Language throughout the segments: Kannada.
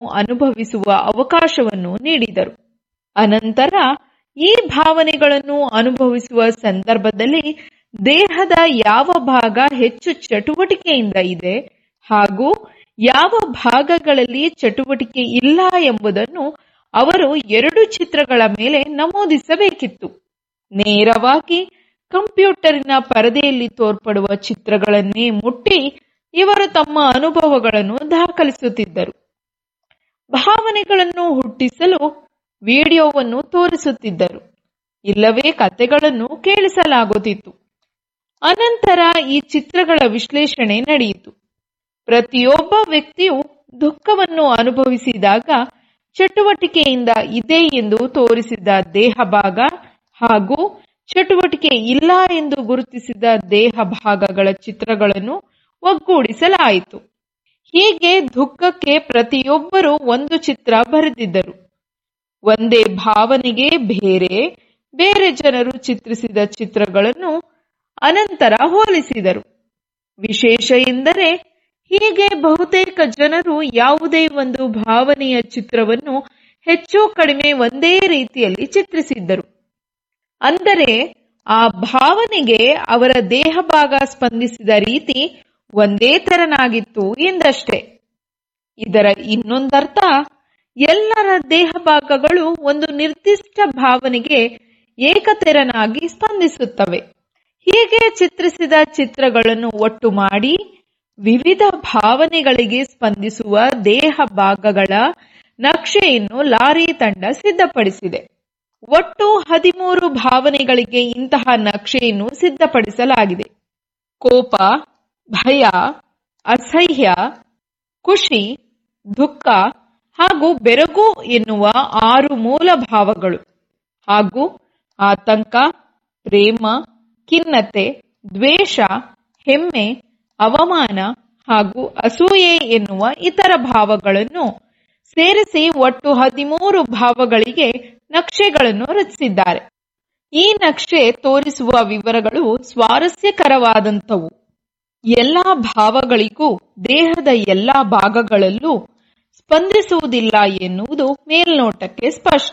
ಅನುಭವಿಸುವ ಅವಕಾಶವನ್ನು ನೀಡಿದರು ಅನಂತರ ಈ ಭಾವನೆಗಳನ್ನು ಅನುಭವಿಸುವ ಸಂದರ್ಭದಲ್ಲಿ ದೇಹದ ಯಾವ ಭಾಗ ಹೆಚ್ಚು ಚಟುವಟಿಕೆಯಿಂದ ಇದೆ ಹಾಗೂ ಯಾವ ಭಾಗಗಳಲ್ಲಿ ಚಟುವಟಿಕೆ ಇಲ್ಲ ಎಂಬುದನ್ನು ಅವರು ಎರಡು ಚಿತ್ರಗಳ ಮೇಲೆ ನಮೂದಿಸಬೇಕಿತ್ತು ನೇರವಾಗಿ ಕಂಪ್ಯೂಟರಿನ ಪರದೆಯಲ್ಲಿ ತೋರ್ಪಡುವ ಚಿತ್ರಗಳನ್ನೇ ಮುಟ್ಟಿ ಇವರು ತಮ್ಮ ಅನುಭವಗಳನ್ನು ದಾಖಲಿಸುತ್ತಿದ್ದರು ಭಾವನೆಗಳನ್ನು ಹುಟ್ಟಿಸಲು ವಿಡಿಯೋವನ್ನು ತೋರಿಸುತ್ತಿದ್ದರು ಇಲ್ಲವೇ ಕಥೆಗಳನ್ನು ಕೇಳಿಸಲಾಗುತ್ತಿತ್ತು ಅನಂತರ ಈ ಚಿತ್ರಗಳ ವಿಶ್ಲೇಷಣೆ ನಡೆಯಿತು ಪ್ರತಿಯೊಬ್ಬ ವ್ಯಕ್ತಿಯು ದುಃಖವನ್ನು ಅನುಭವಿಸಿದಾಗ ಚಟುವಟಿಕೆಯಿಂದ ಇದೆ ಎಂದು ತೋರಿಸಿದ ದೇಹ ಭಾಗ ಹಾಗೂ ಚಟುವಟಿಕೆ ಇಲ್ಲ ಎಂದು ಗುರುತಿಸಿದ ದೇಹ ಭಾಗಗಳ ಚಿತ್ರಗಳನ್ನು ಒಗ್ಗೂಡಿಸಲಾಯಿತು ಹೀಗೆ ದುಃಖಕ್ಕೆ ಪ್ರತಿಯೊಬ್ಬರು ಒಂದು ಚಿತ್ರ ಬರೆದಿದ್ದರು ಒಂದೇ ಭಾವನೆಗೆ ಬೇರೆ ಬೇರೆ ಜನರು ಚಿತ್ರಿಸಿದ ಚಿತ್ರಗಳನ್ನು ಅನಂತರ ಹೋಲಿಸಿದರು ವಿಶೇಷ ಎಂದರೆ ಹೀಗೆ ಬಹುತೇಕ ಜನರು ಯಾವುದೇ ಒಂದು ಭಾವನೆಯ ಚಿತ್ರವನ್ನು ಹೆಚ್ಚು ಕಡಿಮೆ ಒಂದೇ ರೀತಿಯಲ್ಲಿ ಚಿತ್ರಿಸಿದ್ದರು ಅಂದರೆ ಆ ಭಾವನೆಗೆ ಅವರ ದೇಹ ಭಾಗ ಸ್ಪಂದಿಸಿದ ರೀತಿ ಒಂದೇ ತೆರನಾಗಿತ್ತು ಎಂದಷ್ಟೇ ಇದರ ಇನ್ನೊಂದರ್ಥ ಎಲ್ಲರ ದೇಹ ಭಾಗಗಳು ಒಂದು ನಿರ್ದಿಷ್ಟ ಭಾವನೆಗೆ ಏಕತೆರನಾಗಿ ಸ್ಪಂದಿಸುತ್ತವೆ ಹೀಗೆ ಚಿತ್ರಿಸಿದ ಚಿತ್ರಗಳನ್ನು ಒಟ್ಟು ಮಾಡಿ ವಿವಿಧ ಭಾವನೆಗಳಿಗೆ ಸ್ಪಂದಿಸುವ ದೇಹ ಭಾಗಗಳ ನಕ್ಷೆಯನ್ನು ಲಾರಿ ತಂಡ ಸಿದ್ಧಪಡಿಸಿದೆ ಒಟ್ಟು ಹದಿಮೂರು ಭಾವನೆಗಳಿಗೆ ಇಂತಹ ನಕ್ಷೆಯನ್ನು ಸಿದ್ಧಪಡಿಸಲಾಗಿದೆ ಕೋಪ ಭಯ ಅಸಹ್ಯ ಖುಷಿ ದುಃಖ ಹಾಗೂ ಬೆರಗು ಎನ್ನುವ ಆರು ಮೂಲ ಭಾವಗಳು ಹಾಗೂ ಆತಂಕ ಪ್ರೇಮ ಖಿನ್ನತೆ ದ್ವೇಷ ಹೆಮ್ಮೆ ಅವಮಾನ ಹಾಗೂ ಅಸೂಯೆ ಎನ್ನುವ ಇತರ ಭಾವಗಳನ್ನು ಸೇರಿಸಿ ಒಟ್ಟು ಹದಿಮೂರು ಭಾವಗಳಿಗೆ ನಕ್ಷೆಗಳನ್ನು ರಚಿಸಿದ್ದಾರೆ ಈ ನಕ್ಷೆ ತೋರಿಸುವ ವಿವರಗಳು ಸ್ವಾರಸ್ಯಕರವಾದಂಥವು ಎಲ್ಲಾ ಭಾವಗಳಿಗೂ ದೇಹದ ಎಲ್ಲಾ ಭಾಗಗಳಲ್ಲೂ ಸ್ಪಂದಿಸುವುದಿಲ್ಲ ಎನ್ನುವುದು ಮೇಲ್ನೋಟಕ್ಕೆ ಸ್ಪಷ್ಟ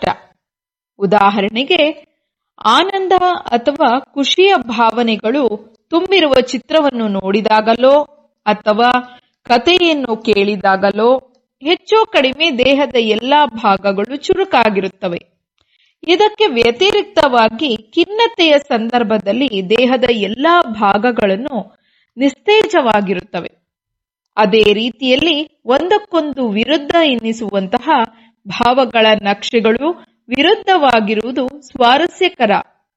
ಉದಾಹರಣೆಗೆ ಆನಂದ ಅಥವಾ ಖುಷಿಯ ಭಾವನೆಗಳು ತುಂಬಿರುವ ಚಿತ್ರವನ್ನು ನೋಡಿದಾಗಲೋ ಅಥವಾ ಕಥೆಯನ್ನು ಕೇಳಿದಾಗಲೋ ಹೆಚ್ಚು ಕಡಿಮೆ ದೇಹದ ಎಲ್ಲಾ ಭಾಗಗಳು ಚುರುಕಾಗಿರುತ್ತವೆ ಇದಕ್ಕೆ ವ್ಯತಿರಿಕ್ತವಾಗಿ ಖಿನ್ನತೆಯ ಸಂದರ್ಭದಲ್ಲಿ ದೇಹದ ಎಲ್ಲಾ ಭಾಗಗಳನ್ನು ನಿಸ್ತೇಜವಾಗಿರುತ್ತವೆ ಅದೇ ರೀತಿಯಲ್ಲಿ ಒಂದಕ್ಕೊಂದು ವಿರುದ್ಧ ಎನ್ನಿಸುವಂತಹ ಭಾವಗಳ ನಕ್ಷೆಗಳು ವಿರುದ್ಧವಾಗಿರುವುದು ಸ್ವಾರಸ್ಯಕರ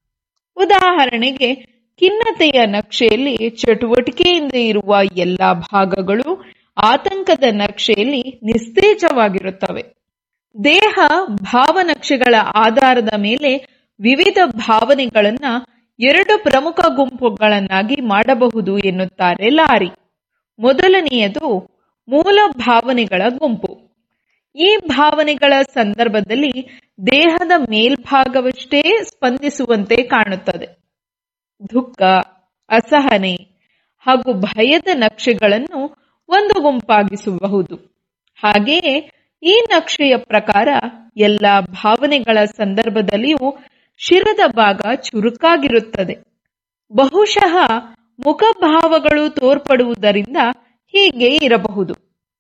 ಉದಾಹರಣೆಗೆ ಖಿನ್ನತೆಯ ನಕ್ಷೆಯಲ್ಲಿ ಚಟುವಟಿಕೆಯಿಂದ ಇರುವ ಎಲ್ಲಾ ಭಾಗಗಳು ಆತಂಕದ ನಕ್ಷೆಯಲ್ಲಿ ನಿಸ್ತೇಜವಾಗಿರುತ್ತವೆ ದೇಹ ಭಾವನಕ್ಷೆಗಳ ಆಧಾರದ ಮೇಲೆ ವಿವಿಧ ಭಾವನೆಗಳನ್ನ ಎರಡು ಪ್ರಮುಖ ಗುಂಪುಗಳನ್ನಾಗಿ ಮಾಡಬಹುದು ಎನ್ನುತ್ತಾರೆ ಲಾರಿ ಮೊದಲನೆಯದು ಮೂಲ ಭಾವನೆಗಳ ಗುಂಪು ಈ ಭಾವನೆಗಳ ಸಂದರ್ಭದಲ್ಲಿ ದೇಹದ ಮೇಲ್ಭಾಗವಷ್ಟೇ ಸ್ಪಂದಿಸುವಂತೆ ಕಾಣುತ್ತದೆ ದುಃಖ ಅಸಹನೆ ಹಾಗೂ ಭಯದ ನಕ್ಷೆಗಳನ್ನು ಒಂದು ಗುಂಪಾಗಿಸಬಹುದು ಹಾಗೆಯೇ ಈ ನಕ್ಷೆಯ ಪ್ರಕಾರ ಎಲ್ಲ ಭಾವನೆಗಳ ಸಂದರ್ಭದಲ್ಲಿಯೂ ಶಿರದ ಭಾಗ ಚುರುಕಾಗಿರುತ್ತದೆ ಬಹುಶಃ ಮುಖಭಾವಗಳು ತೋರ್ಪಡುವುದರಿಂದ ಹೀಗೆ ಇರಬಹುದು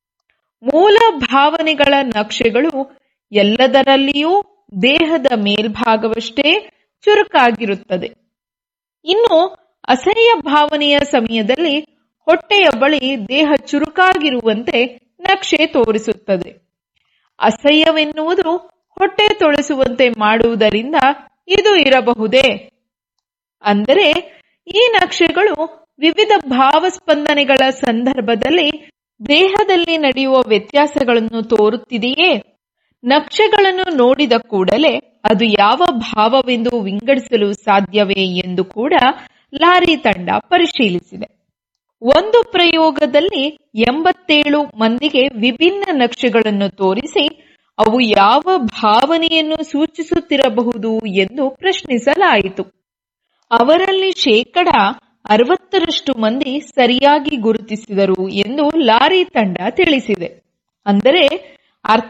ಮೂಲ ಭಾವನೆಗಳ ನಕ್ಷೆಗಳು ಎಲ್ಲದರಲ್ಲಿಯೂ ದೇಹದ ಮೇಲ್ಭಾಗವಷ್ಟೇ ಚುರುಕಾಗಿರುತ್ತದೆ ಇನ್ನು ಅಸಹ್ಯ ಭಾವನೆಯ ಸಮಯದಲ್ಲಿ ಹೊಟ್ಟೆಯ ಬಳಿ ದೇಹ ಚುರುಕಾಗಿರುವಂತೆ ನಕ್ಷೆ ತೋರಿಸುತ್ತದೆ ಅಸಹ್ಯವೆನ್ನುವುದು ಹೊಟ್ಟೆ ತೊಳೆಸುವಂತೆ ಮಾಡುವುದರಿಂದ ಇದು ಇರಬಹುದೇ ಅಂದರೆ ಈ ನಕ್ಷೆಗಳು ವಿವಿಧ ಭಾವಸ್ಪಂದನೆಗಳ ಸಂದರ್ಭದಲ್ಲಿ ದೇಹದಲ್ಲಿ ನಡೆಯುವ ವ್ಯತ್ಯಾಸಗಳನ್ನು ತೋರುತ್ತಿದೆಯೇ ನಕ್ಷೆಗಳನ್ನು ನೋಡಿದ ಕೂಡಲೇ ಅದು ಯಾವ ಭಾವವೆಂದು ವಿಂಗಡಿಸಲು ಸಾಧ್ಯವೇ ಎಂದು ಕೂಡ ಲಾರಿ ತಂಡ ಪರಿಶೀಲಿಸಿದೆ ಒಂದು ಪ್ರಯೋಗದಲ್ಲಿ ಎಂಬತ್ತೇಳು ಮಂದಿಗೆ ವಿಭಿನ್ನ ನಕ್ಷೆಗಳನ್ನು ತೋರಿಸಿ ಅವು ಯಾವ ಭಾವನೆಯನ್ನು ಸೂಚಿಸುತ್ತಿರಬಹುದು ಎಂದು ಪ್ರಶ್ನಿಸಲಾಯಿತು ಅವರಲ್ಲಿ ಶೇಕಡ ಅರವತ್ತರಷ್ಟು ಮಂದಿ ಸರಿಯಾಗಿ ಗುರುತಿಸಿದರು ಎಂದು ಲಾರಿ ತಂಡ ತಿಳಿಸಿದೆ ಅಂದರೆ ಅರ್ಥ